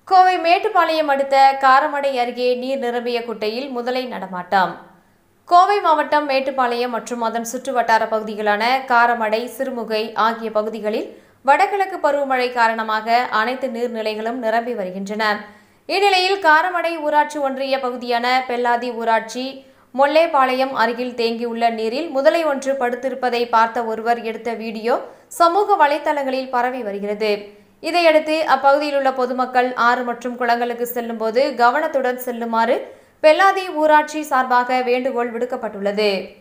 கோவை மேட்டுப்பாளையம் அடுத்த காரமடை அருகே நீர் நிரம்பிய குட்டையில் முதலை நடமாட்டம் கோவை மாவட்டம் மேட்டுப்பாளையம் மற்றும் அதன் சுற்றுவட்டார பகுதிகளான காரமடை சிறுமுகை ஆகிய பகுதிகளில் வடகிழக்கு பருவமழை காரணமாக அனைத்து நீர்நிலைகளும் நிரம்பி வருகின்றன இந்நிலையில் காரமடை ஊராட்சி ஒன்றிய பகுதியான பெல்லாதி ஊராட்சி மொல்லேபாளையம் அருகில் தேங்கியுள்ள நீரில் முதலை ஒன்று படுத்திருப்பதை பார்த்த ஒருவர் எடுத்த வீடியோ சமூக வலைத்தளங்களில் பரவி வருகிறது இதையடுத்து அப்பகுதியில் உள்ள பொதுமக்கள் ஆறு மற்றும் குளங்களுக்கு செல்லும்போது கவனத்துடன் செல்லுமாறு பெல்லாதி ஊராட்சி சார்பாக வேண்டுகோள் விடுக்கப்பட்டுள்ளது